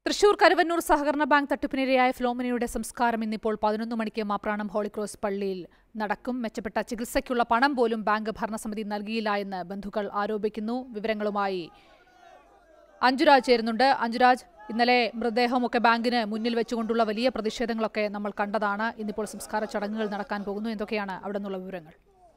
തൃശൂർ കരുവന്നൂർ സഹകരണ ബാങ്ക് തട്ടിപ്പിനിരയായ ഫ്ലോമിനയുടെ സംസ്കാരം ഇന്നിപ്പോൾ പതിനൊന്ന് മണിക്ക് മാപ്രാണം ഹോളിക്രോസ് പള്ളിയിൽ നടക്കും മെച്ചപ്പെട്ട ചികിത്സയ്ക്കുള്ള പണം പോലും ബാങ്ക് ഭരണസമിതി നൽകിയില്ല എന്ന് ബന്ധുക്കൾ ആരോപിക്കുന്നു വിവരങ്ങളുമായി അഞ്ജുരാജ് ചേരുന്നുണ്ട് അഞ്ജുരാജ് ഇന്നലെ മൃതദേഹമൊക്കെ ബാങ്കിന് മുന്നിൽ വെച്ചുകൊണ്ടുള്ള വലിയ പ്രതിഷേധങ്ങളൊക്കെ നമ്മൾ കണ്ടതാണ് ഇന്നിപ്പോൾ സംസ്കാര ചടങ്ങുകൾ നടക്കാൻ പോകുന്നു എന്തൊക്കെയാണ് അവിടെ നിന്നുള്ള വിവരങ്ങൾ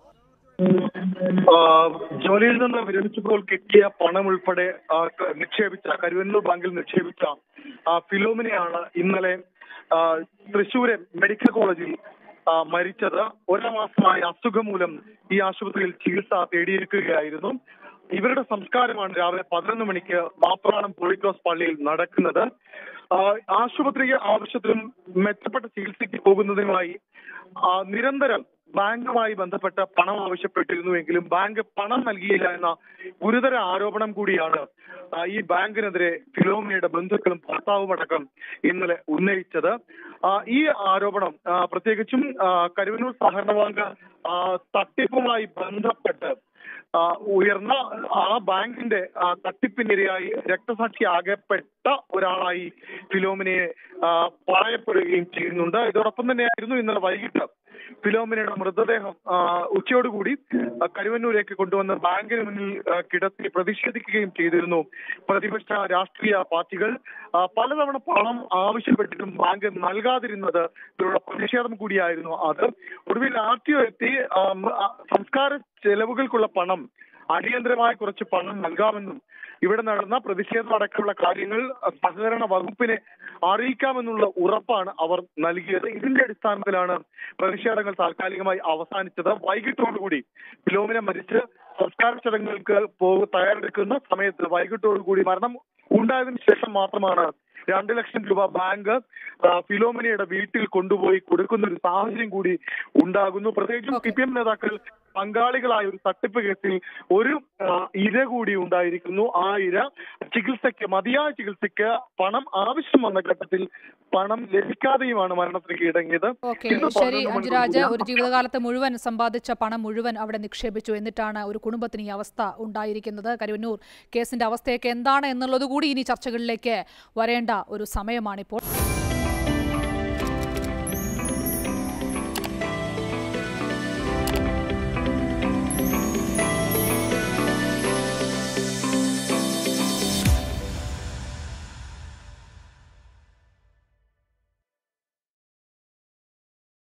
ആ, ജോലിയിൽ നിന്ന് വിരമിച്ചപ്പോൾ കിട്ടിയ പണം ഉൾപ്പെടെ ആ, ക- നിക്ഷേപിച്ച കരുവന്നൂർ ബാങ്കിൽ നിക്ഷേപിച്ച ആ, ഫിലോമിനെയാണ് ഇന്നലെ ആ, തൃശ്ശൂരെ മെഡിക്കൽ കോളേജിൽ ആ, മരിച്ചത് ഒരാം മാസമായ അസുഖം മൂലം ഈ ആശുപത്രിയിൽ ചികിത്സ തേടിയിരിക്കുകയായിരുന്നു ഇവരുടെ സംസ്കാരമാണ് രാവിലെ പതിനൊന്ന് മണിക്ക് മാപ്രാണം പോളിക്രോസ് പള്ളിയിൽ നടക്കുന്നത് ആ, ആശുപത്രി ആവശ്യത്തിനും മെച്ചപ്പെട്ട ചികിത്സയ്ക്ക് പോകുന്നതിനുമായി ആ, നിരന്തരം ബാങ്കുമായി ബന്ധപ്പെട്ട പണം ആവശ്യപ്പെട്ടിരുന്നുവെങ്കിലും ബാങ്ക് പണം നൽകിയില്ല എന്ന ഗുരുതര ആരോപണം കൂടിയാണ് ആ, ഈ ബാങ്കിനെതിരെ ഫിലോമിനയുടെ ബന്ധുക്കളും ഭർത്താവും അടക്കം ഇന്നലെ ഉന്നയിച്ചത് ആ, ഈ ആരോപണം ആ, പ്രത്യേകിച്ചും ആ, കരുവന്നൂർ സഹകരണ ബാങ്ക് ആ, തട്ടിപ്പുമായി ബന്ധപ്പെട്ട് ആ, ഉയർന്ന ആ ബാങ്കിന്റെ ആ, തട്ടിപ്പിനിരയായി രക്തസാക്ഷിയാകപ്പെട്ട ഒരാളായി ഫിലോമിനയെ ആ, പറയപ്പെടുകയും ചെയ്യുന്നുണ്ട് ഇതോടൊപ്പം തന്നെയായിരുന്നു ഇന്നലെ വൈകിട്ട് ഫിലോമിനയുടെ മൃതദേഹം ആ, ഉച്ചയോടുകൂടി ആ, കരുവന്നൂരേക്ക് കൊണ്ടുവന്ന് ബാങ്കിന് മുന്നിൽ ആ, കിടത്തി പ്രതിഷേധിക്കുകയും ചെയ്തിരുന്നു പ്രതിപക്ഷ രാഷ്ട്രീയ പാർട്ടികൾ ആ, പലതവണ പണം ആവശ്യപ്പെട്ടിട്ടും ബാങ്ക് നൽകാതിരുന്നത് ഇതിലുള്ള പ്രതിഷേധം കൂടിയായിരുന്നു അത് ഒടുവിൽ ആർ ടി ഒ എത്തി ആ, മ- ആ, സംസ്കാര ചെലവുകൾക്കുള്ള പണം അടിയന്തരമായി കുറച്ച് പണം നൽകാമെന്നും ഇവിടെ നടന്ന പ്രതിഷേധം അടക്കമുള്ള കാര്യങ്ങൾ സഹകരണ വകുപ്പിനെ അറിയിക്കാമെന്നുള്ള ഉറപ്പാണ് അവർ നൽകിയത് ഇതിന്റെ അടിസ്ഥാനത്തിലാണ് പ്രതിഷേധങ്ങൾ താൽക്കാലികമായി അവസാനിച്ചത് വൈകിട്ടോടുകൂടി ഫിലോമിന മരിച്ച് സംസ്കാര ചടങ്ങുകൾക്ക് പോകു തയ്യാറെടുക്കുന്ന സമയത്ത് വൈകിട്ടോടുകൂടി മരണം ഉണ്ടായതിനു ശേഷം മാത്രമാണ് രണ്ട് ലക്ഷം രൂപ ബാങ്ക് ആ, ഫിലോമിനയുടെ വീട്ടിൽ കൊണ്ടുപോയി കൊടുക്കുന്ന ഒരു സാഹചര്യം കൂടി ഉണ്ടാകുന്നു പ്രത്യേകിച്ചും സി പി എം നേതാക്കൾ പങ്കാളികളായ ഒരു തട്ടിപ്പ് കേസിൽ ഒരു ആ, ഇര കൂടി ഉണ്ടായിരിക്കുന്നു ആ ഇര ചികിത്സയ്ക്ക് മതിയായ ചികിത്സയ്ക്ക് പണം ആവശ്യം വന്ന ഘട്ടത്തിൽ പണം ലഭിക്കാതെയുമാണ് മരണത്തിന് കീഴടങ്ങിയത് ഓക്കെ ഇന്ന് ശരി പതിനൊന്ന് അഞ്ജുരാജ് മണിക്കൂർ ഒരു ജീവിതകാലത്ത് മുഴുവൻ സമ്പാദിച്ച പണം മുഴുവൻ അവിടെ നിക്ഷേപിച്ചു എന്നിട്ടാണ് ഒരു കുടുംബത്തിന് ഈ അവസ്ഥ ഉണ്ടായിരിക്കുന്നത് കരുവന്നൂർ കേസിന്റെ അവസ്ഥയൊക്കെ എന്താണ് എന്നുള്ളത് കൂടി ഇനി ചർച്ചകളിലേക്ക് വരേണ്ട ഒരു സമയമാണിപ്പോൾ